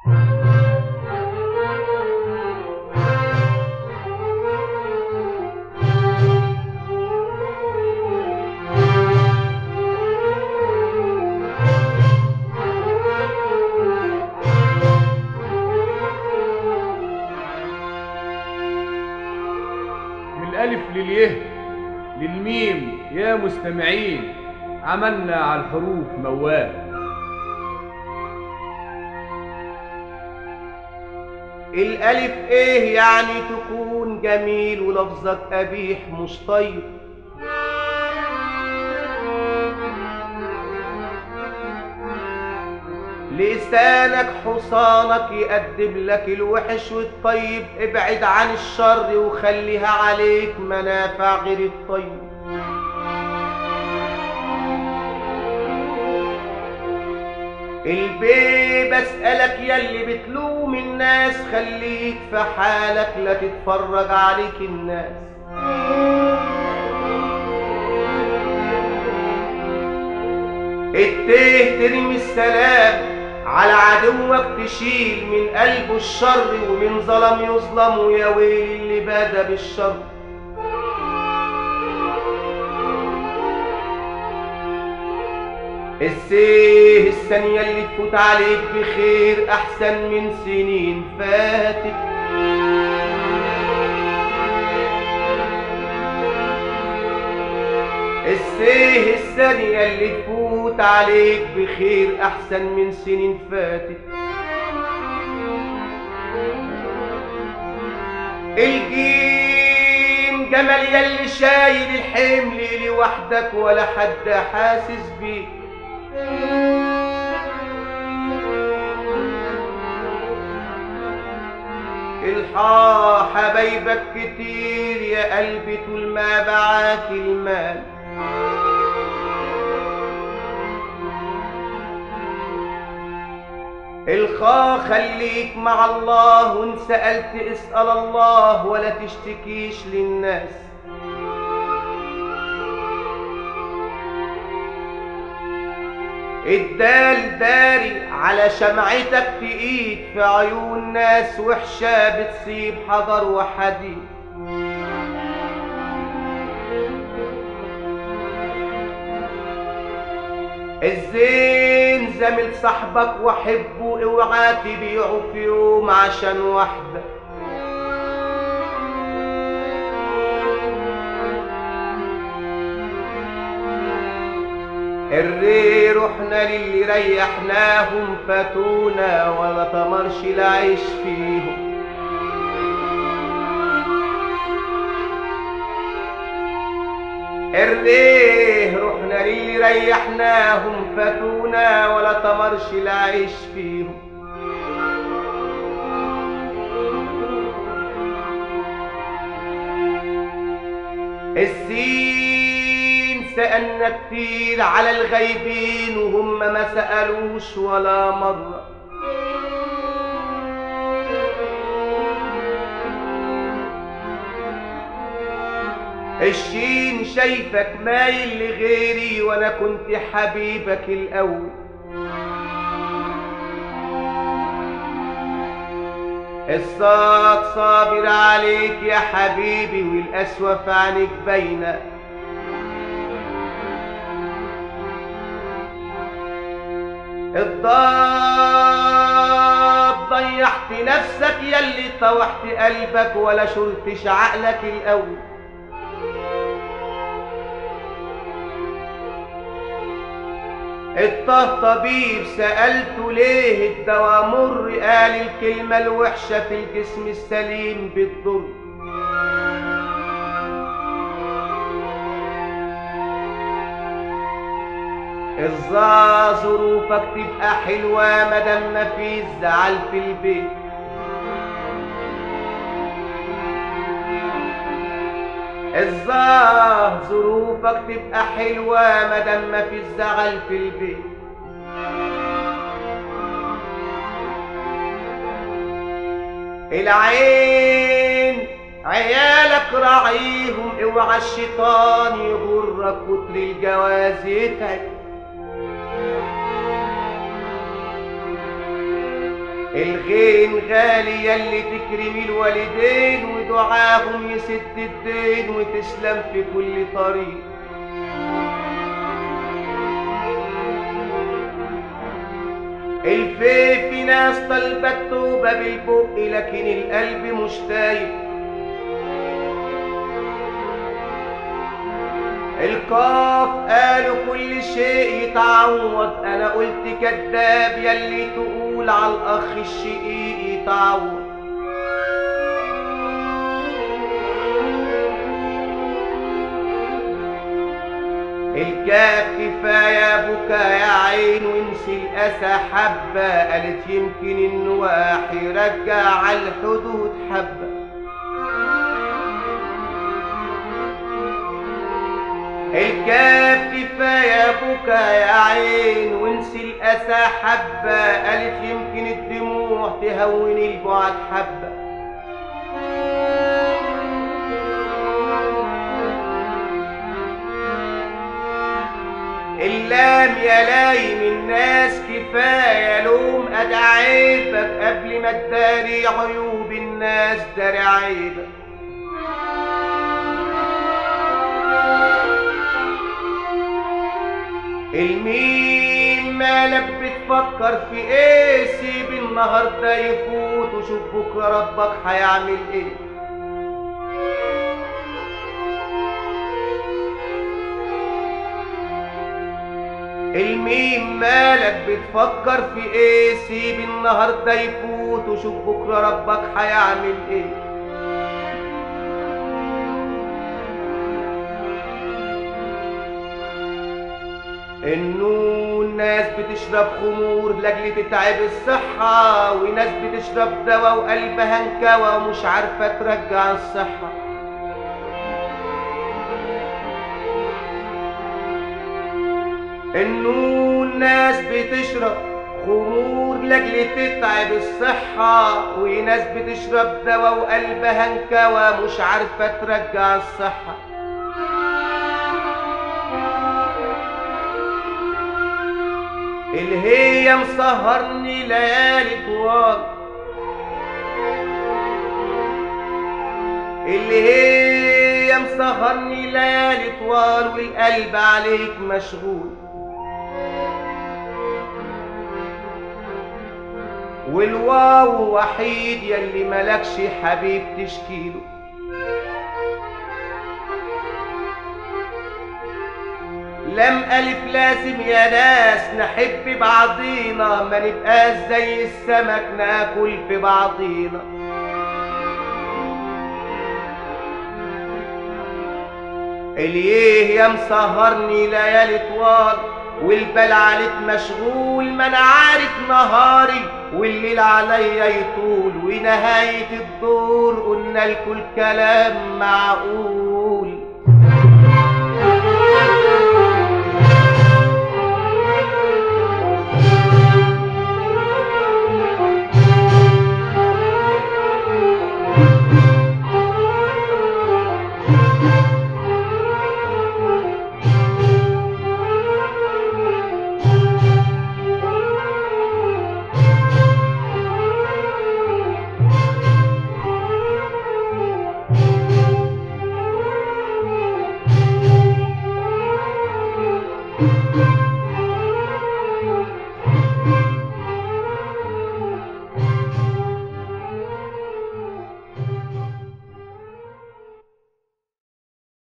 من الألف لليه للميم يا مستمعين عملنا على الحروف موال الألف إيه يعني تكون جميل ولفظك قبيح مش طيب لسانك حصانك يقدم لك الوحش والطيب ابعد عن الشر وخليها عليك منافع غير الطيب البيه بسألك يلي بتلوم الناس خليك في حالك لا تتفرج عليك الناس التيه ترمي السلام على عدوك تشيل من قلبه الشر ومن ظلم يظلم يا ويل اللي بدا بالشر السيه الثانية اللي تفوت عليك بخير أحسن من سنين فاتت السيه الثانية اللي تفوت عليك بخير أحسن من سنين فاتت الجيم جمل يلي شايل الحمل لوحدك ولا حد حاسس بيك الحا حبايبك كتير يا قلبي طول ما بعاك المال الخا خليك مع الله وان سألت اسأل الله ولا تشتكيش للناس الدال داري على شمعتك تقيد في عيون ناس وحشة بتصيب حجر وحديد الزين زميل صاحبك وحبه اوعى تبيعه في يوم عشان واحده الري رحنا للي ريحناهم فاتونا ولا تمرش العيش فيهم الريه رحنا للي ريحناهم فاتونا ولا تمرش العيش فيهم السين سألنا كتير على الغيبين وهم ما سألوش ولا مرة الشين شايفك مايل لغيري وانا كنت حبيبك الاول الصاد صابر عليك يا حبيبي والقسوة في عينيك باينة الضاد ضيعت نفسك يلي طوحت قلبك ولا شلتش عقلك الاول الطه طبيب سألته ليه الدواء مر قال الكلمة الوحشة في الجسم السليم بتضر الظا ظروفك تبقى حلوة مادام مفيش زعل في البيت الظاهر ظروفك تبقى حلوة مادام مفيش زعل في البيت العين عيالك راعيهم اوعى الشيطان يغرك كتر الجواز يتعب الغين غالي يلي تكرمي الوالدين ودعاهم يسد الدين وتسلم في كل طريق الفي في ناس طلبت توبة بالبق لكن القلب مش تايب القاف قالوا كل شيء يتعوض انا قلت كذاب يلي تقول على الاخ الشقيق يتعوض الكاف كفاية بكا يا عين وانسي الأسى حبة قالت يمكن النواح يرجع على الحدود حبة الكاف كفاية بكا يا عين وانسي الأسى حبة قالت يمكن الدموع تهون البعد حبة اللام يا لايم الناس كفاية لوم أدعيبك قبل ما تداري عيوب الناس داري عيبك الميم مالك بتفكر في ايه سيب النهارده يفوت وشوف بكره ربك هيعمل ايه الميم مالك بتفكر في ايه سيب النهارده يفوت وشوف بكره ربك هيعمل ايه النون ناس بتشرب خمور لاجل تتعب الصحة وناس بتشرب دواء وقلبها انكوى ومش عارفة ترجع الصحة النون ناس بتشرب خمور لاجل تتعب الصحة وناس بتشرب دواء وقلبها انكوى مش عارفة ترجع الصحة اللي هي مسهرني ليالي طوال اللي هي مسهرني ليالي طوال والقلب عليك مشغول والواو وحيد يلي ملكش حبيب تشكيله لم ألف لازم يا ناس نحب بعضينا ما نبقاش زي السمك ناكل في بعضينا اليه يا مسهرني ليالي طوال والبال عليك مشغول ما انا عارف نهاري والليل عليا يطول ونهاية الدور قلنا الكل كلام معقول